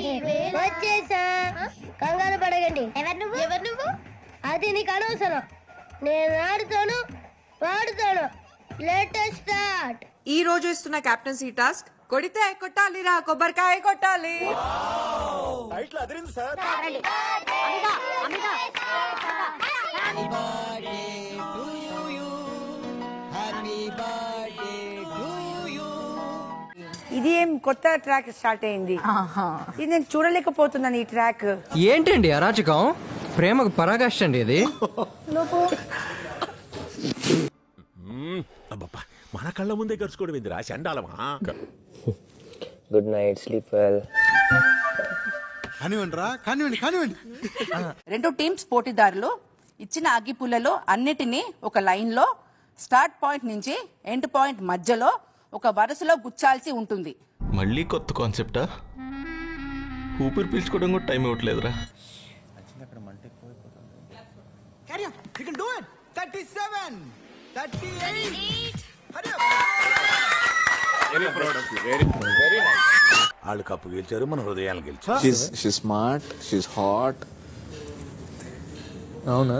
వచ్చేసా కంగారు పడగండి ఎవరు నువ్వు ఎవరు నువ్వు అది నీకు అనవసరం నేను ఆడుతాను వాడుతాను లేటెస్ట్ స్టార్ట్ ఈ రోజు ఇస్తున్న కెప్టెన్సీ టాస్క్ కొడితే కొట్టాలిరా కొబ్బరికాయ కొట్టాలి ఇది ఏం కొత్త ట్రాక్ స్టార్ట్ అయింది ఇది నేను చూడలేకపోతున్నాను ఈ ట్రాక్ ఏంటండి అరాచకం ప్రేమకు పరాకాష్ట అండి ఇది అబ్బబ్బా మన కళ్ళ ముందే గరుచుకోవడం ఏందిరా చండాలమా గుడ్ నైట్ స్లీప్ వెల్ కానివ్వండి రా కానివ్వండి కానివ్వండి రెండు టీమ్స్ పోటీదారులు ఇచ్చిన అగ్గిపుల్లలో అన్నిటినీ ఒక లైన్లో స్టార్ట్ పాయింట్ నుంచి ఎండ్ పాయింట్ మధ్యలో ఒక వరుసలో గుచ్చాల్సి ఉంటుంది మళ్ళీ కొత్త కాన్సెప్టా ఊపిరి పీల్చుకోవడం కూడా టైం ఇవ్వట్లేదురా థర్టీ సెవెన్ థర్టీ వాళ్ళు కప్పు గెలిచారు మన హృదయాలు గెలిచారు స్మార్ట్ షీస్ హాట్ అవునా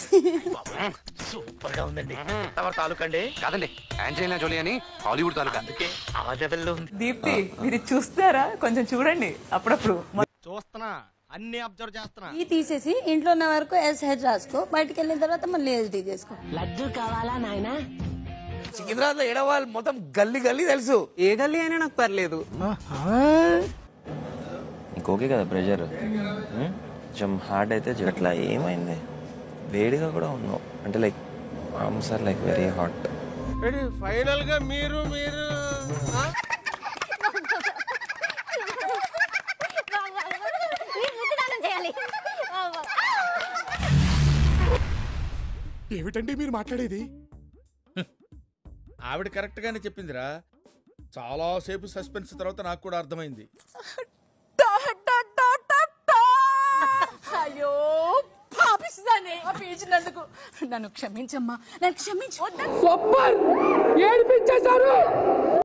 కాదండి ఆంజలీనా జోలీ అని హాలీవుడ్ తాలూకా అందుకే దీప్తి మీరు చూస్తారా కొంచెం చూడండి అప్పుడప్పుడు చూస్తున్నా అన్ని అబ్జర్వ్ చేస్తున్నా ఈ తీసేసి ఇంట్లో ఉన్న వరకు ఎస్ హెడ్ రాసుకో బయటికి వెళ్ళిన తర్వాత మళ్ళీ ఎస్ డి చేసుకో సికింద్రాబాద్ లో ఏడవాళ్ళు మొత్తం గల్లీ గల్లీ తెలుసు ఏ గల్లీ అయినా నాకు పర్లేదు నీకు ఓకే కదా ప్రెషర్ కొంచెం హార్డ్ అయితే అట్లా ఏమైంది వేడిగా కూడా ఉన్నావు అంటే like arms are like very hot final గా మీరు మీరు చేయాలి ఏమిటండి మీరు మాట్లాడేది ఆవిడ కరెక్ట్ గానే చెప్పిందిరా చాలా సేపు సస్పెన్స్ తర్వాత నాకు కూడా అర్థమైంది అయ్యో పాపిస్తానే పాపించినందుకు నన్ను క్షమించమ్మా నన్ను క్షమించు